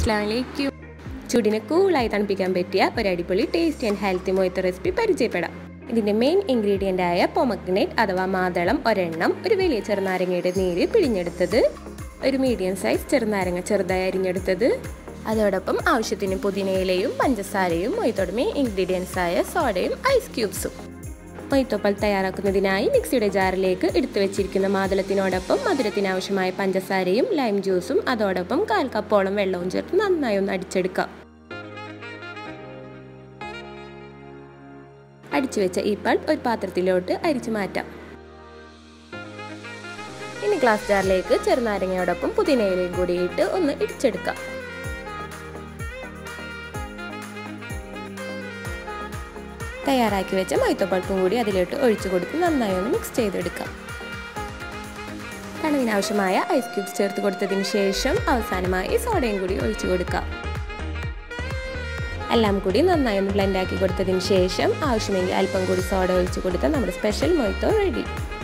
അസ്ലാമലൈക്കും ചൂടിനെ കൂളായി തണുപ്പിക്കാൻ പറ്റിയ ഒരു അടിപൊളി ടേസ്റ്റി ആൻഡ് ഹെൽത്തി മൊയ്ത്ത റെസിപ്പി പരിചയപ്പെടാം ഇതിൻ്റെ മെയിൻ ഇൻഗ്രീഡിയൻ്റ് ആയ പൊമഗ്നേറ്റ് അഥവാ മാതളം ഒരെണ്ണം ഒരു വലിയ ചെറുനാരങ്ങയുടെ നീര് പിഴിഞ്ഞെടുത്തത് ഒരു മീഡിയം സൈസ് ചെറുനാരങ്ങ ചെറുതായി അരിഞ്ഞെടുത്തത് അതോടൊപ്പം ആവശ്യത്തിന് പുതിനയിലയും പഞ്ചസാരയും മൊയ്ത്തോടെ മെയിൻ ഇൻഗ്രീഡിയൻസ് ആയ സോഡയും ഐസ് ക്യൂബ്സും മൊയ്ത്തോപ്പൽ തയ്യാറാക്കുന്നതിനായി മിക്സിയുടെ ജാറിലേക്ക് എടുത്തു വെച്ചിരിക്കുന്ന മാതളത്തിനോടൊപ്പം മധുരത്തിന് ആവശ്യമായ പഞ്ചസാരയും ലൈം ജ്യൂസും അതോടൊപ്പം കാൽ കപ്പോളം വെള്ളവും ചേർത്ത് നന്നായി ഒന്ന് അടിച്ചെടുക്കാം അടിച്ചു വെച്ച ഈ പൾപ്പ് ഒരു പാത്രത്തിലോട്ട് അരിച്ചു മാറ്റാം ഇനി ഗ്ലാസ് ജാറിലേക്ക് ചെറുനാരങ്ങയോടൊപ്പം പുതിനയിലയും കൂടി ഇട്ട് ഒന്ന് ഇടിച്ചെടുക്കാം തയ്യാറാക്കി വെച്ച മൈത്തപ്പൾപ്പും കൂടി അതിലോട്ട് ഒഴിച്ചു കൊടുത്ത് നന്നായി ഒന്ന് മിക്സ് ചെയ്തെടുക്കാം തണുവിനാവശ്യമായ ഐസ് ക്യൂബ്സ് ചേർത്ത് കൊടുത്തതിന് ശേഷം അവസാനമായി സോഡയും കൂടി ഒഴിച്ചു കൊടുക്കാം എല്ലാം കൂടി നന്നായി ഒന്ന് ബ്ലെൻഡ് ആക്കി കൊടുത്തതിന് ശേഷം ആവശ്യമെങ്കിൽ അല്പം കൂടി സോഡ ഒഴിച്ചു കൊടുത്താൽ നമ്മുടെ സ്പെഷ്യൽ മൊയ്ത്തോ റെഡി